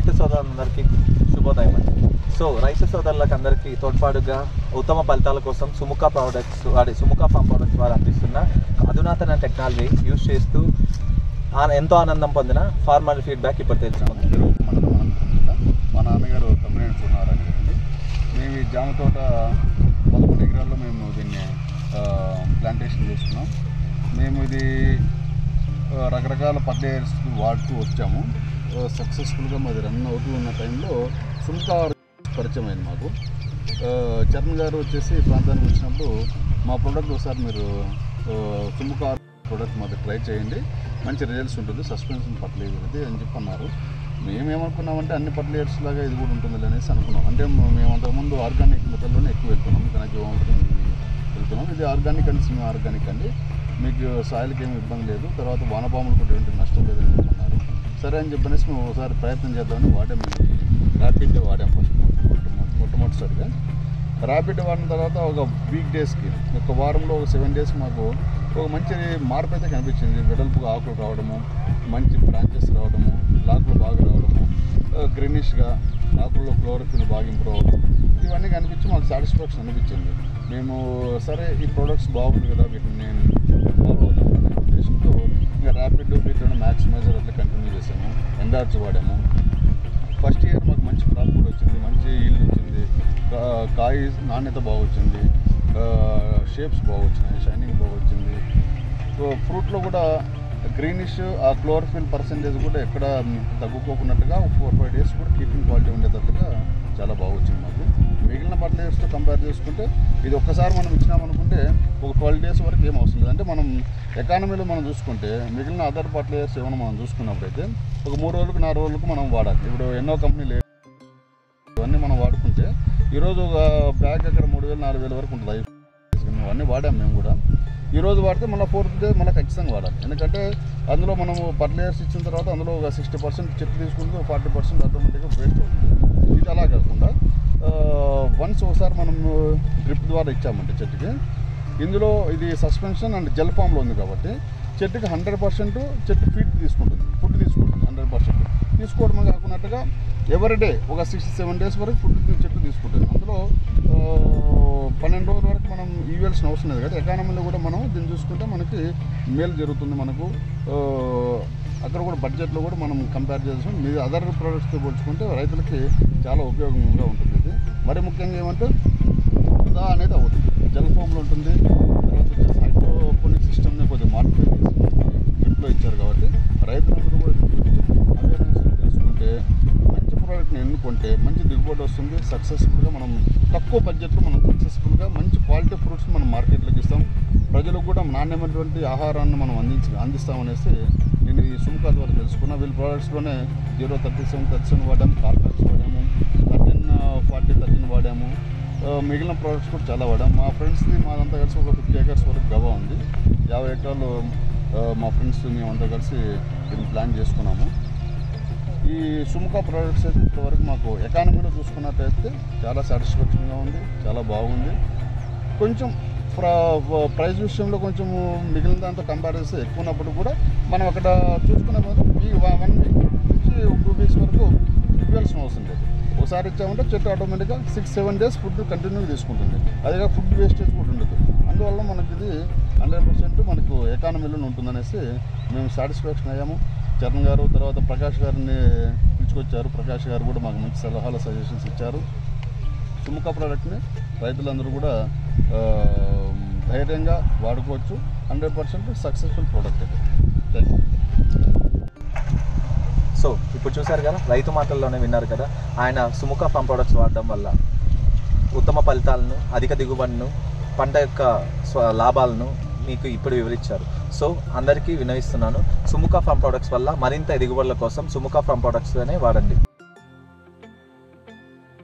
రైతు సోదరులందరికీ శుభోదయం అండి సో రైతు సోదరులకు అందరికీ తోడ్పాటుగా ఉత్తమ ఫలితాల కోసం సుముఖ ప్రోడక్ట్స్ వాడి సుముఖ ఫామ్ ప్రోడక్ట్స్ వారు అందిస్తున్న అధునాతన టెక్నాలజీ యూజ్ చేస్తూ ఆ- ఎంతో ఆనందం పొందిన ఫార్మర్ ఫీడ్బ్యాక్ ఇప్పుడు తెలుసుకుందాం పేరు మండలం అనంతపురం జిల్లా మా నాన్నగారు తమిళనాడు ఉన్నారని కదండి మేము ఈ జామ తోట పదకొండు ఎకరాల్లో మేము దీన్ని ప్లాంటేషన్ చేసుకున్నాం మేము ఇది ఆ, రకరకాల పర్లేయర్స్ వాడుతూ వచ్చాము సక్సెస్ఫుల్గా మాది రన్ అవుతూ ఉన్న టైంలో సుల్కా పరిచయం అయింది మాకు ఆ, చరణ్ గారు వచ్చేసి ఈ ప్రాంతానికి వచ్చినప్పుడు మా ప్రోడక్ట్ ఒకసారి మీరు సుముఖ ప్రోడక్ట్ మాది ట్రై చేయండి మంచి రిజల్ట్స్ ఉంటుంది సస్పెన్షన్ పట్లేదు ఇది అని చెప్పి అన్నారు మేమేమనుకున్నామంటే అన్ని పట్లేయర్స్ లాగా ఇది కూడా ఉంటుంది అనేసి అనుకున్నాం అంటే మ- మేము అంతకుముందు ఆర్గానిక్ మెథడ్లోనే ఎక్కువ వెళ్తున్నాం కనుక వెళ్తున్నాం ఇది ఆర్గానిక్ అండ్ సిమ్ ఆర్గానిక్ అండి మీకు సాయిల్కి ఏమి ఇబ్బంది లేదు తర్వాత వానపాములు కూడా ఏంటి నష్టం లేదని చెప్పన్నారు సరే అని చెప్పనేసి మేము ఒకసారి ప్రయత్నం చేద్దామని వాడాము ర్యాపిడ్ వాడాం ఫస్ట్ మొట్టమొదటిసారిగా ర్యాపిడ్ వాడిన తర్వాత ఒక వీక్ డేస్కి ఒక వారంలో ఒక సెవెన్ డేస్ మాకు ఒక మంచి మార్పు అయితే కనిపించింది వెడల్పుగా ఆకులు రావడము మంచి బ్రాంచెస్ రావడము లాకులు బాగా రావడము గ్రీనిష్గా ఆకుల్లో క్లోరోఫిల్ బాగా ఇంప్రూవ్ అవ్వడం ఇవన్నీ కనిపించి మాకు సాటిస్ఫాక్షన్ అనిపించింది మేము సరే ఈ ప్రోడక్ట్స్ బాగుంది కదా వీటిని నేను ఫాలో అవుదాం అనే ఉద్దేశంతో ఇంకా ర్యాపిడ్ వీటిలో మ్యాక్సిమైజర్ అట్లా కంటిన్యూ చేసాము ఎండార్జ్ వాడాము ఫస్ట్ ఇయర్ మాకు మంచి క్రాప్ కూడా వచ్చింది మంచి ఈల్డ్ వచ్చింది కా- కాయ నాణ్యత బాగా వచ్చింది షేప్స్ బాగా వచ్చినాయి షైనింగ్ బాగా వచ్చింది సో ఫ్రూట్లో కూడా గ్రీనిష్ ఆ క్లోరోఫిల్ పర్సంటేజ్ కూడా ఎక్కడ తగ్గుకోకున్నట్టుగా ఫోర్ ఫైవ్ డేస్ కూడా కీపింగ్ క్వాలిటీ ఉండేటట్టుగా చాలా బాగా వచ్చింది మాకు మిగిలిన పర్లేయర్స్తో కంపేర్ చేసుకుంటే ఇది ఒక్కసారి మనం ఇచ్చినామనుకుంటే ఒక ట్వెల్వ్ డేస్ వరకు ఏం అవసరం లేదు అంటే మనం ఎకానమీలో మనం చూసుకుంటే మిగిలిన అదర్ పర్లేయర్స్ ఏమైనా మనం చూసుకున్నప్పుడైతే ఒక మూడు రోజులకు నాలుగు రోజులకు మనం వాడాలి ఇప్పుడు ఎన్నో కంపెనీలు ఇవన్నీ మనం వాడుకుంటే ఈరోజు ఒక బ్యాగ్ అక్కడ మూడు వేలు నాలుగు వేల వరకు ఉంటుంది మేము అన్నీ వాడాం మేము కూడా ఈ రోజు వాడితే మళ్ళీ ఫోర్త్ డే మళ్ళీ ఖచ్చితంగా వాడాలి ఎందుకంటే అందులో మనము పర్లేయర్స్ ఇచ్చిన తర్వాత అందులో ఒక సిక్స్టీ పర్సెంట్ చెట్టు తీసుకుంటే ఫార్టీ పర్సెంట్ ఆటోమేటిక్గా వేస్ట్ అవుతుంది ఇది అలా కాకుండా వన్స్ ఒకసారి మనం డ్రిప్ ద్వారా ఇచ్చామంటే చెట్టుకి ఇందులో ఇది సస్పెన్షన్ అండ్ జెల్ ఫామ్లో ఉంది కాబట్టి చెట్టుకి హండ్రెడ్ పర్సెంట్ చెట్టు ఫీడ్ తీసుకుంటుంది ఫుడ్ తీసుకుంటుంది హండ్రెడ్ పర్సెంట్ తీసుకోవడమే కాకుండా ఎవ్రీడే ఒక సిక్స్ సెవెన్ డేస్ వరకు ఫుడ్ చెట్టు తీసుకుంటుంది అందులో ఆ, పన్నెండు రోజుల వరకు మనం ఇవ్వాల్సిన అవసరం లేదు కదా ఎకానమీలో కూడా మనం దీన్ని చూసుకుంటే మనకి మేలు జరుగుతుంది మనకు ఆ, అక్కడ కూడా బడ్జెట్లో కూడా మనం కంపేర్ చేస్తాం మీ అదర్ ప్రోడక్ట్స్తో పోల్చుకుంటే రైతులకి చాలా ఉపయోగంగా ఉంటుంది ఇది మరి ముఖ్యంగా ఏమంటే వృధా అనేది అవుతుంది జల్ ఫామ్లో ఉంటుంది తర్వాత వచ్చేసి హైడ్రోపోనిక్ సిస్టమ్ని కొద్దిగా మాడిఫై చేసి డ్రిప్లో ఇచ్చారు కాబట్టి రైతులందరూ కూడా దీని గురించి అవేర్నెస్ తెలుసుకుంటే మంచి ప్రోడక్ట్ని ఎన్నుకుంటే మంచి దిగుబడి వస్తుంది సక్సెస్ఫుల్గా మనం తక్కువ బడ్జెట్లో మనం సక్సెస్ఫుల్గా మంచి క్వాలిటీ ఫ్రూట్స్ మనం మార్కెట్లోకి ఇస్తాం ప్రజలకు కూడా నాణ్యమైనటువంటి ఆహారాన్ని మనం అందించి అందిస్తామనేసి నేను ఈ సుముఖా ద్వారా తెలుసుకున్నా వీళ్ళ ప్రోడక్ట్స్లోనే zero thirty seven thirty seven వాడాము కార్పెట్స్ వాడాము థర్టీన్ ఫార్టీ థర్టీన్ వాడాము ఆ, మిగిలిన ప్రోడక్ట్స్ కూడా చాలా వాడాము మా ఫ్రెండ్స్ది మాదంతా కలిసి ఒక ఫిఫ్టీ ఏకర్స్ వరకు గవా ఉంది యాభై ఎకరాలు ఆ, మా ఫ్రెండ్స్ మేమంతా కలిసి దీన్ని ప్లాన్ చేసుకున్నాము ఈ సుముఖ ప్రోడక్ట్స్ అయితే ఇప్పటివరకు మాకు ఎకానమీలో చూసుకున్నట్టయితే చాలా సాటిస్ఫాక్షన్గా ఉంది చాలా బాగుంది కొంచెం ప్ర- ప్రైస్ విషయంలో కొంచెం మిగిలిన దాంతో కంపేర్ చేస్తే ఎక్కువ ఉన్నప్పుడు కూడా మనం అక్కడ చూసుకునే ముందు ఈ వన్ వీక్ నుంచి టూ వీక్స్ వరకు ఇవ్వాల్సిన అవసరం లేదు ఒకసారి ఇచ్చామంటే చెట్టు ఆటోమేటిక్గా six seven days food continue తీసుకుంటుంది అదేగా ఫుడ్ వేస్టేజ్ కూడా ఉండదు అందువల్ల మనకి ఇది హండ్రెడ్ పర్సెంట్ మనకు ఎకానమీలో ఉంటుందనేసి మేము సాటిస్ఫాక్షన్ అయ్యాము చరణ్ గారు తర్వాత ప్రకాష్ గారిని పిలుచుకొచ్చారు ప్రకాష్ గారు కూడా మాకు మంచి సలహాలు సజెషన్స్ ఇచ్చారు సుముఖ ప్రోడక్ట్ని రైతులందరూ కూడా ఆ, ధైర్యంగా వాడుకోవచ్చు హండ్రెడ్ పర్సెంట్ సక్సెస్ఫుల్ ప్రోడక్ట్ ఇది థ్యాంక్ యూ సో ఇప్పుడు చూశారు కదా రైతు మాటల్లోనే విన్నారు కదా ఆయన సుముఖ ఫామ్ ప్రొడక్ట్స్ వాడడం వల్ల ఉత్తమ ఫలితాలను అధిక దిగుబడిను పంట యొక్క స్వ- లాభాలను మీకు ఇప్పుడు వివరించారు సో అందరికీ వినవిస్తున్నాను సుముఖ ఫామ్ ప్రొడక్ట్స్ వల్ల మరింత దిగుబడుల కోసం సుముఖ ఫామ్ ప్రొడక్ట్స్ అనే వాడండి